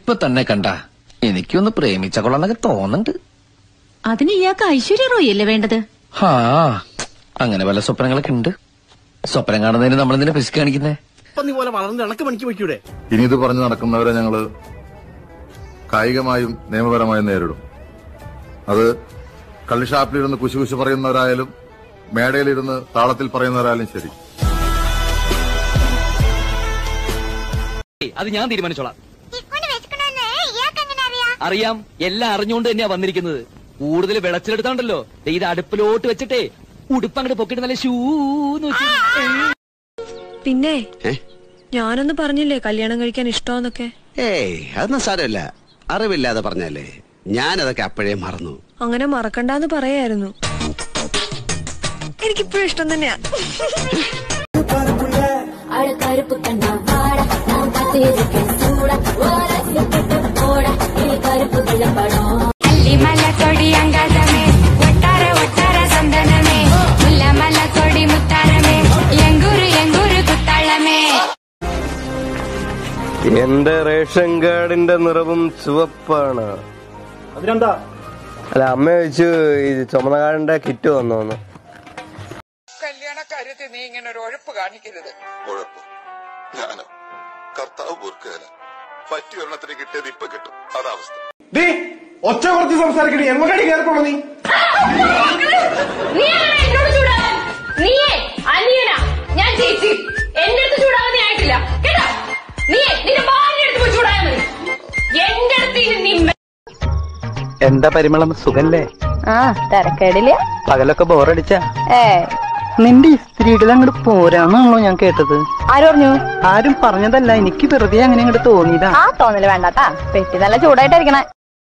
ഇപ്പൊ തന്നെ കണ്ട എനിക്കൊന്ന് പ്രേമിച്ച കൊള്ളാന്നൊക്കെ തോന്നുന്നുണ്ട് അതിന് ഇയാൾക്ക് ഐശ്വര്യ റോയ് അല്ലേ വേണ്ടത് ഹാ അങ്ങനെ പല സ്വപ്നങ്ങളൊക്കെ ഉണ്ട് സ്വപ്നം കാണുന്നതിന് നമ്മൾ എന്തിനാ പിശുക്ക് കാണിക്കുന്നേ പന്നി പോലെ വളർന്ന് ഇണക്ക് പണിക്ക് വയ്ക്കൂടെ ഇനി ഇത് പറഞ്ഞു നടക്കുന്നവരെ ഞങ്ങള് കായികമായും നിയമപരമായും നേരിടും അത് കള്ളിഷാപ്പിലിരുന്ന് കുശുകുശു പറയുന്നവരായാലും മേടയിലിരുന്ന് താളത്തിൽ പറയുന്നവരായാലും ശരി അത് ഞാൻ തീരുമാനിച്ചോളാം അറിയാം എല്ലാം അറിഞ്ഞുകൊണ്ട് തന്നെയാ വന്നിരിക്കുന്നത് കൂടുതൽ വിളച്ചിലെടുത്താണ്ടല്ലോ ദേ ഇത് അടുപ്പിലോട്ട് വെച്ചിട്ടേ ഉടുപ്പ് അങ്ങോട്ട് പൊക്കിട്ട് നല്ല ഷൂന്ന് വെച്ച് പിന്നെ ഞാനൊന്ന് പറഞ്ഞില്ലേ കല്യാണം കഴിക്കാൻ ഇഷ്ടമെന്നൊക്കെ ഏയ് അതൊന്നും സാരമില്ല അറിവില്ലാതെ പറഞ്ഞല്ലേ ഞാനതൊക്കെ അപ്പോഴേ മറന്നു അങ്ങനെ മറക്കണ്ടെന്ന് പറയായിരുന്നു എനിക്കിപ്പോഴും ഇഷ്ടം തന്നെയാ கருப்பு கண்ணா வாட நான் காத்திருக்கேன் சூட ஓரசிட்டு போட இனி கருப்பு விளம்படம் అల్లి మల్ల కొడి అంగదమే ఒట్టార ఒట్టార సందనమే ముల్ల మల్ల కొడి ముత్తారమే ఎంగూరు ఎంగూరు కుత్తాళమే എന്റെ റേഷൻ കാർഡിന്റെ നിറവും ചുവപ്പാണ് അതിനെന്താ അല്ല അമ്മ ചോദിച്ചു ഈ ചുമന്ന കാർഡിന്റെ കിറ്റ് വന്നോന്ന് കല്യാണ കാര്യത്തിൽ നീ ഇങ്ങനെ ഒരു ഉഴപ്പ് കാണിക്കരുത് ഉഴപ്പ് ഞാനോ കർത്താവ് പൊറുക്കുകയല്ല പറ്റി ഒരെണ്ണത്തിന് കിട്ടിയത് ഇപ്പൊ കിട്ടും അതാവസ്ഥ ഒച്ച കുറച്ച് സംസാരിക്കണേ എങ്ങോട്ടാണ് കയറിപ്പോണോ നീ നീയേ അനിയനാ ഞാൻ ചേച്ചി എന്റെ അടുത്ത് ചൂടാവാൻ നീ ആയിട്ടില്ല കേട്ടോ നീയേ നിന്റെ ഭാര്യ അടുത്ത് പോയി ചൂടായാ മതി എന്റെ അടുത്ത് ഇനി നീ എന്താ പരിമളം സുഖല്ലേ ആ തരക്കേടില്ല പകലൊക്കെ ബോറടിച്ച ഏ നിന്റെ ഈ സ്ത്രീകൾ അങ്ങോട്ട് പോരാന്നാണല്ലോ ഞാൻ കേട്ടത് ആര് പറഞ്ഞു ആരും പറഞ്ഞതല്ല എനിക്ക് വെറുതെ അങ്ങനെ അങ്ങോട്ട് തോന്നിയതാ ആ തോന്നല് വേണ്ടാട്ടാ പെട്ടി നല്ല ചൂടായിട്ടായിരിക്കണേ